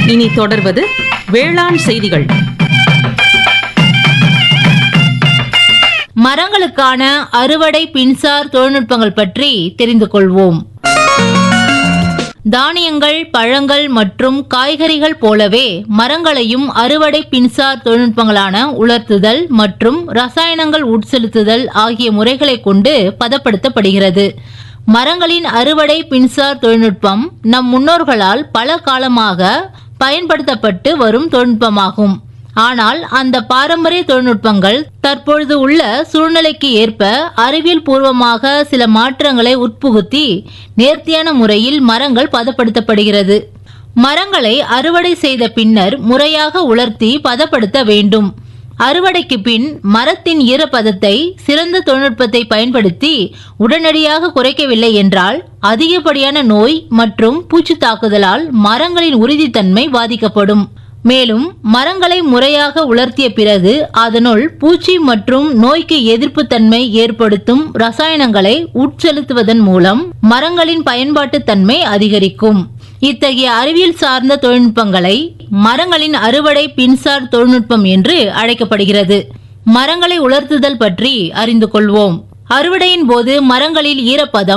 இனி தொடர்வது வேளாண் செய்திகள் மரங்களுக்கான அறுவடை பின்சார் தொழில்நுட்பங்கள் பற்றி தெரிந்து கொள்வோம் தானியங்கள் பழங்கள் மற்றும் காய்கறிகள் போலவே மரங்களையும் அறுவடை பின்சார் தொழில்நுட்பங்களான உலர்த்துதல் மற்றும் ரசாயனங்கள் உட்செலுத்துதல் ஆகிய முறைகளை கொண்டு பதப்படுத்தப்படுகிறது மரங்களின் அறுவடை பின்சார் தொழில்நுட்பம் நம் முன்னோர்களால் பல காலமாக பயன்படுத்தப்பட்டு வரும் தொழில்நுட்பமாகும் ஆனால் அந்த பாரம்பரிய தொழில்நுட்பங்கள் தற்பொழுது உள்ள சூழ்நிலைக்கு ஏற்ப அறிவியல் பூர்வமாக சில மாற்றங்களை உட்புகுத்தி நேர்த்தியான முறையில் மரங்கள் பதப்படுத்தப்படுகிறது மரங்களை அறுவடை செய்த பின்னர் முறையாக உலர்த்தி பதப்படுத்த வேண்டும் அறுவடைக்கு பின் மரத்தின் ஈரப்பதத்தை சிறந்த தொழில்நுட்பத்தை பயன்படுத்தி உடனடியாக குறைக்கவில்லை என்றால் அதிகப்படியான நோய் மற்றும் பூச்சி தாக்குதலால் மரங்களின் உறுதித்தன்மை பாதிக்கப்படும் மேலும் மரங்களை முறையாக உலர்த்திய பிறகு அதனுள் பூச்சி மற்றும் நோய்க்கு எதிர்ப்பு தன்மை ஏற்படுத்தும் ரசாயனங்களை உட்செலுத்துவதன் மூலம் மரங்களின் பயன்பாட்டு தன்மை அதிகரிக்கும் இத்தகைய அறிவியல் சார்ந்த தொழில்நுட்பங்களை மரங்களின் அறுவடை பின்சார் தொழில்நுட்பம் என்று அழைக்கப்படுகிறது மரங்களை உலர்த்துதல் பற்றி அறிந்து கொள்வோம் அறுவடையின் போது மரங்களில் ஈரப்பதம்